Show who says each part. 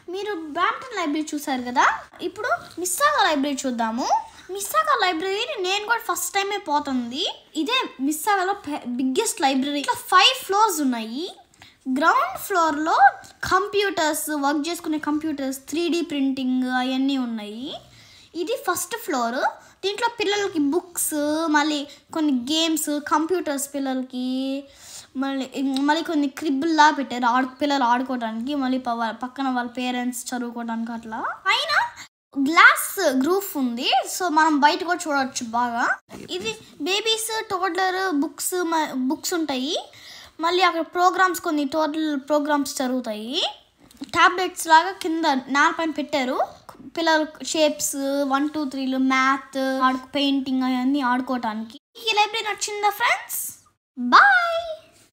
Speaker 1: మీరు Brampton library చూసారు కదా ఇప్పుడు మిస్సాగా లైబ్రరీ చూద్దాము మిస్సాగా లైబ్రరీని నేను కూడా ఫస్ట్ టైమే పోతుంది ఇదే మిస్సాగాలో బిగ్గెస్ట్ లైబ్రరీ ఇట్లా ఫైవ్ ఫ్లోర్స్ ఉన్నాయి గ్రౌండ్ ఫ్లోర్లో కంప్యూటర్స్ వర్క్ చేసుకునే కంప్యూటర్స్ త్రీ డీ ప్రింటింగ్ అవన్నీ ఉన్నాయి ఇది ఫస్ట్ ఫ్లోర్ దీంట్లో పిల్లలకి బుక్స్ మళ్ళీ కొన్ని గేమ్స్ కంప్యూటర్స్ పిల్లలకి మళ్ళీ మళ్ళీ కొన్ని క్రిబ్బుల్లా పెట్టారు ఆడు పిల్లలు ఆడుకోవడానికి మళ్ళీ ప- వాళ్ళ పక్కన వాళ్ళ పేరెంట్స్ చదువుకోవడానికి అట్లా పైన గ్లాస్ గ్రూప్ ఉంది సో మనం బయట కూడా చూడవచ్చు బాగా ఇది బేబీస్ టోడ్లర్ బుక్స్ బుక్స్ ఉంటాయి మళ్ళీ అక్కడ ప్రోగ్రామ్స్ కొన్ని టోటల్ ప్రోగ్రామ్స్ జరుగుతాయి టాబ్లెట్స్ లాగా కింద నేల పైన పెట్టారు పిల్లలు షేప్స్ వన్ టూ త్రీలు మ్యాథ్ ఆడు పెయింటింగ్ అవన్నీ ఆడుకోవటానికి ఈ లైబ్రరీ నచ్చిందా ఫ్రెండ్స్ బాయ్